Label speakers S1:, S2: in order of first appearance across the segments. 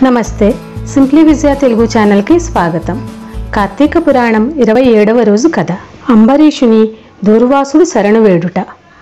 S1: నమస్తే సింప్లీ విజయ తెలుగు ఛానల్కి స్వాగతం కార్తీక పురాణం ఇరవై ఏడవ రోజు కథ అంబరీషుని దూర్వాసుడు శరణు వేడుట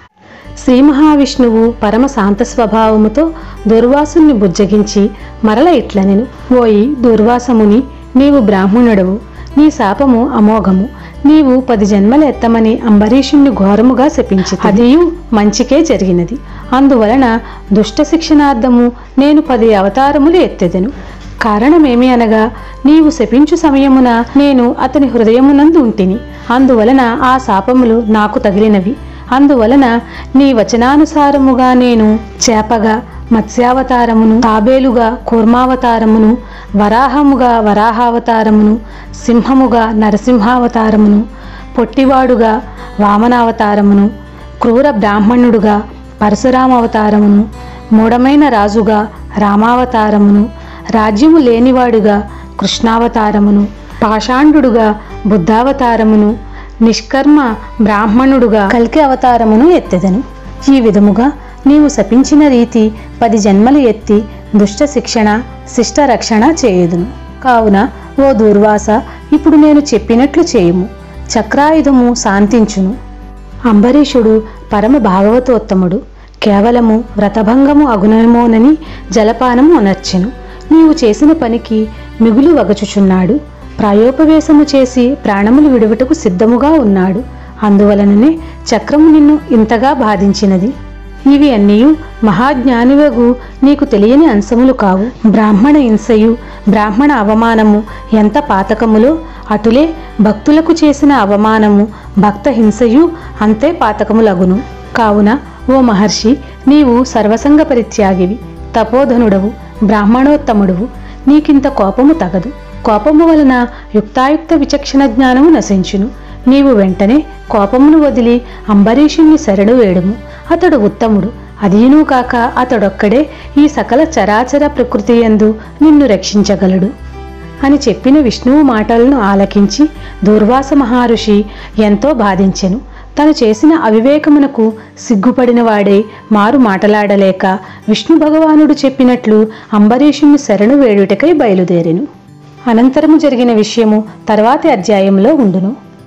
S1: శ్రీ మహావిష్ణువు పరమ శాంత స్వభావముతో దుర్వాసుని బుజ్జగించి మరల ఇట్లనెను ఓయి దుర్వాసముని నీవు బ్రాహ్మణుడవు నీ శాపము అమోఘము నీవు పది జన్మలు ఎత్తమని అంబరీషుణ్ణి ఘోరముగా శపించి అదియు మంచికే జరిగినది అందువలన దుష్ట శిక్షణార్థము నేను పది అవతారములు ఎత్తెదెను కారణమేమి అనగా నీవు శపించు సమయమున నేను అతని హృదయమునందు ఉంటిని అందువలన ఆ శాపములు నాకు తగిలినవి అందువలన నీ వచనానుసారముగా నేను చేపగా మత్స్యావతారమును తాబేలుగా కూర్మావతారమును వరాహముగా వరాహావతారమును సింహముగా నరసింహావతారమును పొట్టివాడుగా వామనావతారమును క్రూర బ్రాహ్మణుడుగా పరశురామవతారమును మూఢమైన రాజుగా రామావతారమును రాజ్యము లేనివాడుగా కృష్ణావతారమును పాషాండుడుగా బుద్ధావతారమును నిష్కర్మ బ్రాహ్మణుడుగా కల్కి అవతారమును ఎత్తెదను ఈ విధముగా నీవు శపించిన రీతి పది జన్మలు ఎత్తి దుష్ట శిక్షణ శిష్ట రక్షణ చేయుదును కావున ఓ దూర్వాస ఇప్పుడు నేను చెప్పినట్లు చేయుము చక్రాయుధము శాంతించును అంబరీషుడు పరమ భాగవతోత్తముడు కేవలము వ్రతభంగము అగుణమోనని జలపానము అనర్చెను నీవు చేసిన పనికి మిగులు వగచుచున్నాడు ప్రాయోపవేశము చేసి ప్రాణములు విడువటకు సిద్ధముగా ఉన్నాడు అందువలననే చక్రము నిన్ను ఇంతగా బాధించినది ఇవి అన్నీయు మహాజ్ఞానివగు నీకు తెలియని అంశములు కావు బ్రాహ్మణ హింసయు బ్రాహ్మణ అవమానము ఎంత పాతకములో అటులే భక్తులకు చేసిన అవమానము భక్త హింసయు అంతే పాతకములగును కావున ఓ మహర్షి నీవు సర్వసంగ పరిత్యాగివి తపోధనుడవు బ్రాహ్మణోత్తముడువు నీకింత కోపము తగదు కోపము వలన యుక్తాయుక్త విచక్షణ జ్ఞానము నశించును నీవు వెంటనే కోపమును వదిలి అంబరీషుణ్ణి శరణు వేడుము అతడు ఉత్తముడు అదీనూ కాక అతడొక్కడే ఈ సకల చరాచర ప్రకృతి యందు నిన్ను రక్షించగలడు అని చెప్పిన విష్ణువు మాటలను ఆలకించి దూర్వాస మహర్షి ఎంతో బాధించెను తను చేసిన అవివేకమునకు సిగ్గుపడిన వాడే మారు మాటలాడలేక విష్ణు భగవానుడు చెప్పినట్లు అంబరీషుని శరణు వేడుటకై బయలుదేరెను అనంతరము జరిగిన విషయము తర్వాతి అధ్యాయంలో ఉండును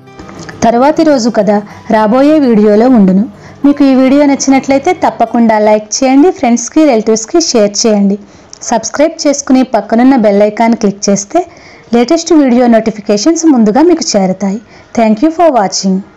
S2: తరువాతి రోజు కదా రాబోయే వీడియోలో ఉండును మీకు ఈ వీడియో నచ్చినట్లయితే తప్పకుండా లైక్ చేయండి ఫ్రెండ్స్కి రిలేటివ్స్కి షేర్ చేయండి సబ్స్క్రైబ్ చేసుకుని పక్కనున్న బెల్ ఐకాన్ క్లిక్ చేస్తే లేటెస్ట్ వీడియో నోటిఫికేషన్స్ ముందుగా మీకు చేరుతాయి థ్యాంక్ యూ ఫర్ వాచింగ్